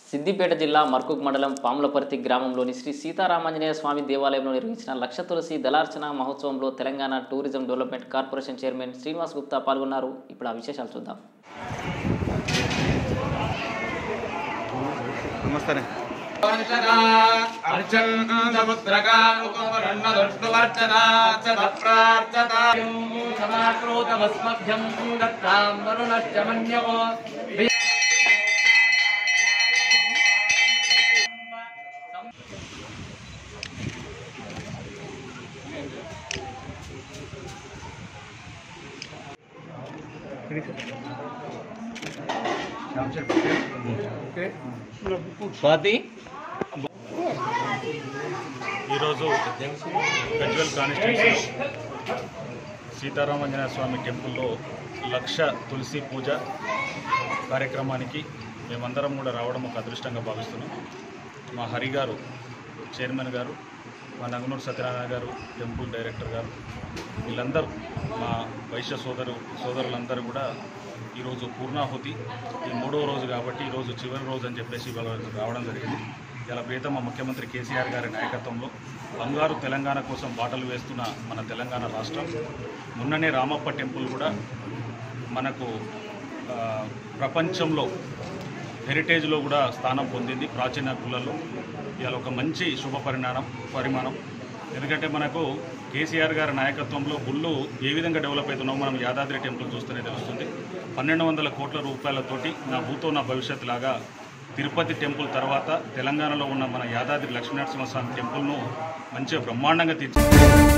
సిద్దిపేట జిల్లా మర్కుక్ మండలం పాములపర్తి గ్రామంలోని శ్రీ సీతారామాంజనేయ స్వామి దేవాలయంలో నిర్వహించిన లక్ష తులసి దళార్చన మహోత్సవంలో Telangana tourism development corporation chairman Srinivas Gupta పాల్గొన్నారు ఇప్పుడు ఆ విశేషాలు చూద్దాం నమస్తే సమాక్రోతమస్మభ్యం దత్తాం వరుణశ్చ మన్యవో స్వాతి ఈరోజు గజ్వెల్ కాన్స్టిట్యూన్సీ సీతారామాంజనేయ స్వామి టెంపుల్లో లక్ష తులసి పూజ కార్యక్రమానికి మేమందరం కూడా రావడం ఒక అదృష్టంగా భావిస్తున్నాం మా హరి గారు చైర్మన్ గారు మా నంగనూరు సత్యనారాయణ గారు టెంపుల్ డైరెక్టర్ గారు వీళ్ళందరూ మా వైశ్య సోదరు సోదరులందరూ కూడా ఈరోజు పూర్ణాహుతి ఈ మూడో రోజు కాబట్టి ఈరోజు చివరి రోజు అని చెప్పేసి ఇవాళ రావడం జరిగింది ఇలా ప్రియతమ ముఖ్యమంత్రి కేసీఆర్ గారి నాయకత్వంలో బంగారు తెలంగాణ కోసం బాటలు వేస్తున్న మన తెలంగాణ రాష్ట్రం మొన్ననే రామప్ప టెంపుల్ కూడా మనకు ఆ, ప్రపంచంలో హెరిటేజ్లో కూడా స్థానం పొందింది ప్రాచీన గుళ్ళలో ఇవాళ ఒక మంచి శుభ పరిణామం పరిమాణం ఎందుకంటే మనకు కేసీఆర్ గారి నాయకత్వంలో గుళ్ళు ఏ విధంగా డెవలప్ అవుతున్నామో మనం యాదాద్రి టెంపుల్ చూస్తేనే తెలుస్తుంది పన్నెండు వందల కోట్ల రూపాయలతోటి నా భూతో నా భవిష్యత్ లాగా తిరుపతి టెంపుల్ తర్వాత తెలంగాణలో ఉన్న మన యాదాద్రి లక్ష్మీనరసింహస్వామి టెంపుల్ను మంచిగా బ్రహ్మాండంగా తీర్చి